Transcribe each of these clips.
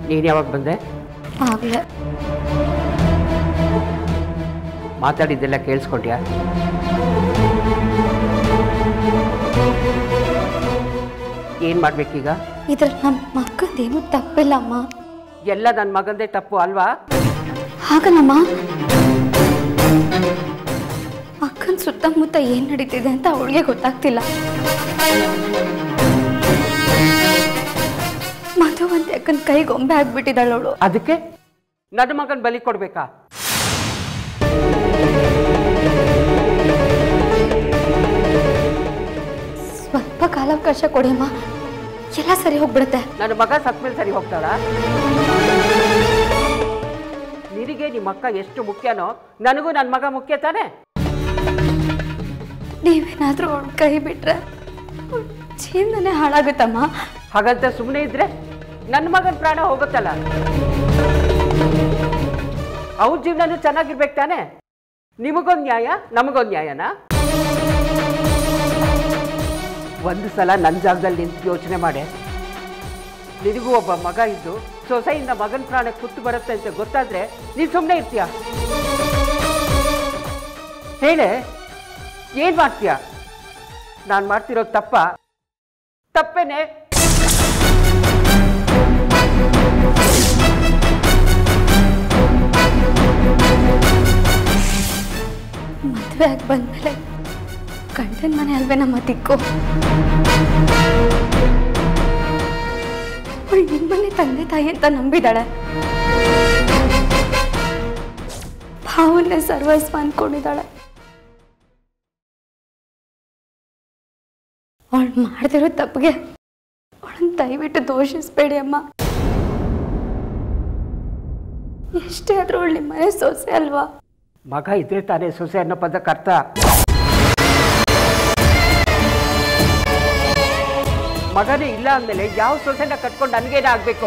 ನೀನು ಯಾವಾಗ ಬಂದೆ ಆಗಲೇ ಮಾತಾಡಿದ್ದೆಲ್ಲ ಕೇಳಿಸ್ಕೊಂಡ್ಯಾ ಏನು ಮಾಡ್ಬೇಕೀಗ ಇದ್ರಲ್ಲಿ ನಮ್ಮ ಮಕ್ಕಂದೇನು ತಪ್ಪಿಲ್ಲಮ್ಮ ಎಲ್ಲ ನನ್ನ ಮಗಂದೇ ತಪ್ಪು ಅಲ್ವಾ ಹಾಗಲ್ಲಮ್ಮ ಅಕ್ಕನ ಸುತ್ತಮುತ್ತ ಏನು ನಡೀತಿದೆ ಅಂತ ಅವಳಿಗೆ ಗೊತ್ತಾಗ್ತಿಲ್ಲ ಮಧುವಂತೆ ಅಕ್ಕನ ಕೈ ಗೊಂಬೆ ಆಗ್ಬಿಟ್ಟಿದ್ದಾಳೆ ಅವಳು ಅದಕ್ಕೆ ನನ್ನ ಮಗನ ಬಲಿ ಕೊಡ್ಬೇಕಾ ಸ್ವಲ್ಪ ಕಾಲಾವಕಾಶ ಕೊಡಿಯಮ್ಮ ಎಲ್ಲ ಸರಿ ಹೋಗ್ಬಿಡುತ್ತೆ ನನ್ನ ಮಗ ಸತ್ಮೇಲೆ ಸರಿ ಹೋಗ್ತಾಳ ನಿನಗೆ ನಿಮ್ಮ ಅಕ್ಕ ಎಷ್ಟು ಮುಖ್ಯನೋ ನನಗೂ ನನ್ನ ಮಗ ಮುಖ್ಯ ತಾನೆ ನೀವೇನಾದ್ರೂ ಅವಳ ಕೈ ಬಿಟ್ರೆ ಅವ್ಳ್ ಜೀವನನೇ ಹಾಳಾಗುತ್ತಮ್ಮ ಹಾಗಂತ ಸುಮ್ಮನೆ ಇದ್ರೆ ನನ್ನ ಮಗನ ಪ್ರಾಣ ಹೋಗುತ್ತಲ್ಲ ಅವ್ರ ಜೀವನನೂ ಚೆನ್ನಾಗಿರ್ಬೇಕು ತಾನೆ ನಿಮಗೊಂದು ನ್ಯಾಯ ನಮಗೊಂದು ನ್ಯಾಯನಾ ಒಂದು ಸಲ ನನ್ನ ಜಾಗದಲ್ಲಿ ನಿಂತು ಯೋಚನೆ ಮಾಡೆ ನಿನಗೂ ಒಬ್ಬ ಮಗ ಇದ್ದು ಸೊಸೆಯಿಂದ ಮಗನ ಪ್ರಾಣ ಕುತ್ತು ಬರುತ್ತೆ ಅಂತ ಗೊತ್ತಾದ್ರೆ ನೀನು ಸುಮ್ಮನೆ ಇರ್ತೀಯ ಹೇಳೆ ಏನು ಮಾಡ್ತೀಯ ನಾನು ಮಾಡ್ತಿರೋದು ತಪ್ಪ ತಪ್ಪೇನೆ ಮದುವೆ ಆಗಿ ಬಂದ್ಮೇಲೆ ಗಂಡನ ಮನೆ ಅಲ್ವೇ ನಮ್ಮ ದಿಕ್ಕು ಅವಳು ನಿಮ್ಮನೆ ತಂದೆ ತಾಯಿ ಅಂತ ನಂಬಿದಾಳೆ ಭಾವನೆ ಸರ್ವಸ್ವ ಅನ್ಕೊಂಡಿದ್ದಾಳೆ ಅವಳು ಮಾಡ್ದಿರೋ ತಪ್ಪಿಗೆ ಅವಳನ್ನ ದಯವಿಟ್ಟು ದೋಷಿಸ್ಬೇಡಿ ಅಮ್ಮ ಎಷ್ಟೇ ಆದ್ರೂ ಅವಳು ನಿಮ್ಮನೆ ಸೊಸೆ ಅಲ್ವಾ ಮಗ ಇದ್ರೆ ತಾನೇ ಸೊಸೆ ಅನ್ನೋ ಪದಕ್ಕೆ ಅರ್ಥ ಮಗನೇ ಇಲ್ಲ ಅಂದಮೇಲೆ ಯಾವ ಸೊಸೆನ ಕಟ್ಕೊಂಡು ನನಗೇನ ಆಗ್ಬೇಕು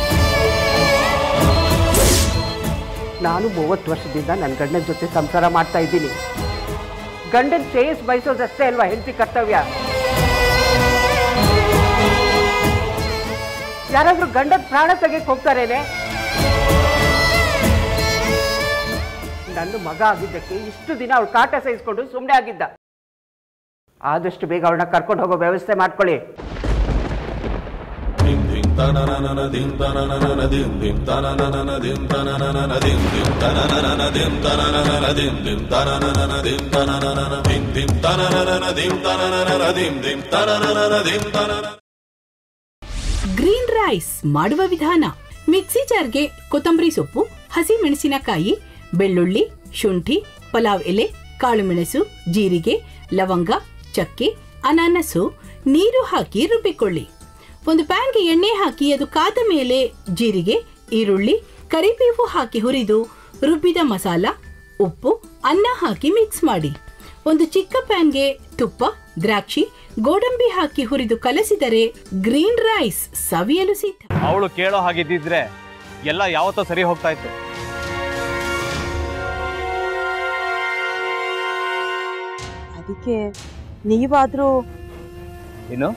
ನಾನು ಮೂವತ್ತು ವರ್ಷದಿಂದ ನನ್ನ ಗಂಡನ ಜೊತೆ ಸಂಸಾರ ಮಾಡ್ತಾ ಇದ್ದೀನಿ ಗಂಡನ ಶ್ರೇಯಸ್ ಬಯಸೋದಷ್ಟೇ ಅಲ್ವಾ ಹೆಂಡತಿ ಕರ್ತವ್ಯ ಯಾರಾದ್ರೂ ಗಂಡನ ಪ್ರಾಣ ತೆಗೆಕ್ ಹೋಗ್ತಾರೇನೆ ನನ್ನ ಮಗ ಆಗಿದ್ದಕ್ಕೆ ಇಷ್ಟು ದಿನ ಅವಳು ಕಾಟ ಸಹಿಸ್ಕೊಂಡು ಸುಮ್ಮನೆ ಆಗಿದ್ದ ಆದಷ್ಟು ಬೇಗ ಅವಳನ್ನ ಕರ್ಕೊಂಡು ಹೋಗೋ ವ್ಯವಸ್ಥೆ ಮಾಡ್ಕೊಳ್ಳಿ dim dim tananana dim tananana dim dim tananana dim tananana dim dim tananana dim tananana dim dim tananana dim tananana dim dim tananana dim tananana dim dim tananana dim tananana green rice ಮಾಡುವ ವಿಧಾನ mixie ಜಾರ್ಗೆ ಕೊತ್ತಂಬರಿ ಸೊಪ್ಪು ಹಸಿ ಮೆಣಸಿನಕಾಯಿ ಬೆಳ್ಳುಳ್ಳಿ ಶುಂಠಿ ಪಲಾವ್ ಎಲೆ ಕಾಳುಮೆಣಸು ಜೀರಿಗೆ ಲವಂಗ ಚಕ್ಕೆ ಅನಾನಸು ನೀರು ಹಾಕಿ ರುಬ್ಬಿಕೊಳ್ಳಿ ಒಂದು ಪ್ಯಾನ್ಗೆ ಎಣ್ಣೆ ಹಾಕಿ ಅದು ಕಾದ ಮೇಲೆ ಜೀರಿಗೆ ಈರುಳ್ಳಿ ಕರಿಬೇವು ಹಾಕಿ ಹುರಿದು ರುಬ್ಬಿದ ಮಸಾಲ ಉಪ್ಪು ಅನ್ನ ಹಾಕಿ ಮಿಕ್ಸ್ ಮಾಡಿ ಒಂದು ಚಿಕ್ಕ ಪ್ಯಾನ್ಗೆ ತುಪ್ಪ ದ್ರಾಕ್ಷಿ ಗೋಡಂಬಿ ಹಾಕಿ ಹುರಿದು ಕಲಸಿದರೆ ಗ್ರೀನ್ ರೈಸ್ ಸವಿಯಲು ಸಿದ್ಧ ಅವಳು ಕೇಳೋ ಹಾಗಿದ್ದಿದ್ರೆ ಎಲ್ಲ ಯಾವತ್ತೋ ಸರಿ ಹೋಗ್ತಾ ಇತ್ತು ಅದಕ್ಕೆ ನೀವಾದ್ರೂ ಏನು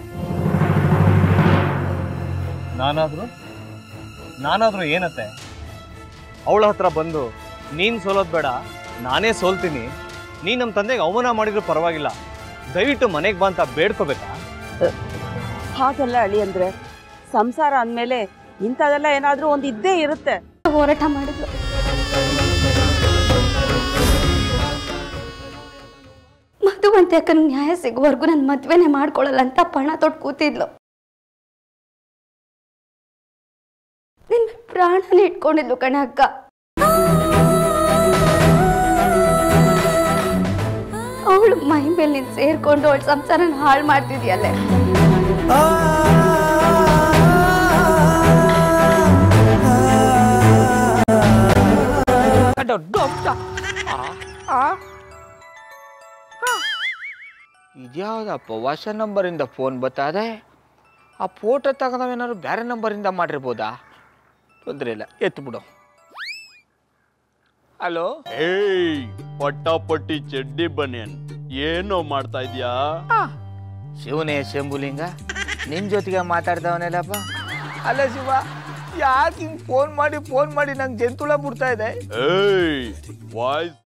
ನಾನಾದ್ರೂ ನಾನಾದ್ರೂ ಏನತ್ತೆ ಅವಳ ಹತ್ರ ಬಂದು ನೀನ್ ಸೋಲೋದ್ ಬೇಡ ನಾನೇ ಸೋಲ್ತೀನಿ ನೀನ್ ನಮ್ಮ ತಂದೆಗೆ ಅವಮಾನ ಮಾಡಿದ್ರು ಪರವಾಗಿಲ್ಲ ದಯವಿಟ್ಟು ಮನೆಗೆ ಬಾ ಅಂತ ಬೇಡ್ಕೋಬೇಕಾ ಹಾಗೆಲ್ಲ ಅಳಿ ಅಂದ್ರೆ ಸಂಸಾರ ಅಂದ್ಮೇಲೆ ಇಂಥದೆಲ್ಲ ಏನಾದ್ರೂ ಒಂದು ಇದ್ದೇ ಇರುತ್ತೆ ಹೋರಾಟ ಮಾಡಿದ್ಲು ಮಧುವಂತೆ ಅಕ್ಕನ ನ್ಯಾಯ ಸಿಗುವವರೆಗೂ ನನ್ನ ಮದ್ವೆನೆ ಮಾಡ್ಕೊಳ್ಳಲ್ಲ ಅಂತ ಪಣ ತೊಟ್ಟು ಕೂತಿದ್ಲು ನಿನ್ನ ಪ್ರಾಣನೇ ಇಟ್ಕೊಂಡಿದ್ಲು ಕಣೆ ಅಕ್ಕ ಅವಳು ಮೈ ಮೇಲೆ ನೀನು ಸೇರ್ಕೊಂಡು ಅವಳ ಸಂಸಾರನ ಹಾಳು ಮಾಡ್ತಿದ್ಯಲ್ಲೇ ಇದ್ಯಾವುದಪ್ಪ ಹೊಸ ನಂಬರಿಂದ ಫೋನ್ ಬತ್ತದೆ ಆ ಫೋಟೋ ತಗೊಂಡವೇನಾದ್ರು ಬೇರೆ ನಂಬರಿಂದ ಮಾಡಿರ್ಬೋದಾ ತೊಂದರೆ ಇಲ್ಲ ಎತ್ತು ಬಿಡು ಹಲೋ ಏಯ್ ಪಟ್ಟಾಪಟ್ಟಿ ಚಡ್ಡಿ ಬನಿಯನ್ ಏನೋ ಮಾಡ್ತಾ ಇದ್ಯಾ ಶಿವನೇ ಶಂಭುಲಿಂಗ ನಿನ್ನ ಜೊತೆಗೆ ಮಾತಾಡ್ದವನೆಲ್ಲಪ್ಪ ಅಲ್ಲ ಶಿವ ಯಾಕೆ ಹಿಂಗೆ ಫೋನ್ ಮಾಡಿ ಫೋನ್ ಮಾಡಿ ನಂಗೆ ಜಂತುಳ ಬಿಡ್ತಾ ಇದೆ ಏಯ್ ವಾಯ್ಸ್